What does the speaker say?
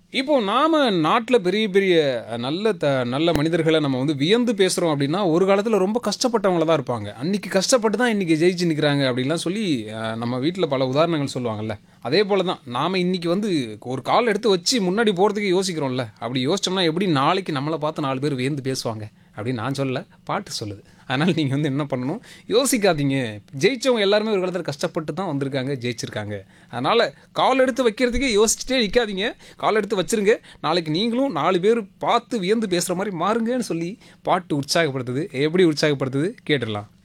இப்போ நாம நாட்டில் பெரிய பெரிய அஹ், நல்ல த நல்ல மனிதர்களை நம்ம வந்து வியந்து பேசுகிறோம் அப்படின்னா ஒரு காலத்தில் ரொம்ப கஷ்டப்பட்டவங்கள தான் இருப்பாங்க அன்னைக்கு கஷ்டப்பட்டு தான் இன்றைக்கி ஜெயிச்சு நிற்கிறாங்க அப்படின்லாம் சொல்லி அஹ், நம்ம வீட்டில் பல உதாரணங்கள் சொல்லுவாங்கல்ல அதே போல் தான் நாம் இன்றைக்கி வந்து ஒரு கால் எடுத்து வச்சு முன்னாடி போகிறதுக்கு யோசிக்கிறோம்ல அப்படி யோசிச்சோம்னா எப்படி நாளைக்கு நம்மளை பார்த்து நாலு பேர் வியந்து பேசுவாங்க அப்படின்னு நான் சொல்லல பாட்டு சொல்லுது அதனால் நீங்கள் வந்து என்ன பண்ணணும் யோசிக்காதீங்க ஜெயிச்சவங்க எல்லாருமே ஒரு காலத்தில் கஷ்டப்பட்டு தான் வந்திருக்காங்க ஜெயிச்சிருக்காங்க அதனால் கால் எடுத்து வைக்கிறதுக்கே யோசிச்சுட்டே நிற்காதீங்க கால் எடுத்து வச்சிருங்க நாளைக்கு நீங்களும் நாலு பேர் பார்த்து வியந்து பேசுகிற மாதிரி மாறுங்கன்னு சொல்லி பாட்டு உற்சாகப்படுத்துது எப்படி உற்சாகப்படுத்துது கேட்டுடலாம்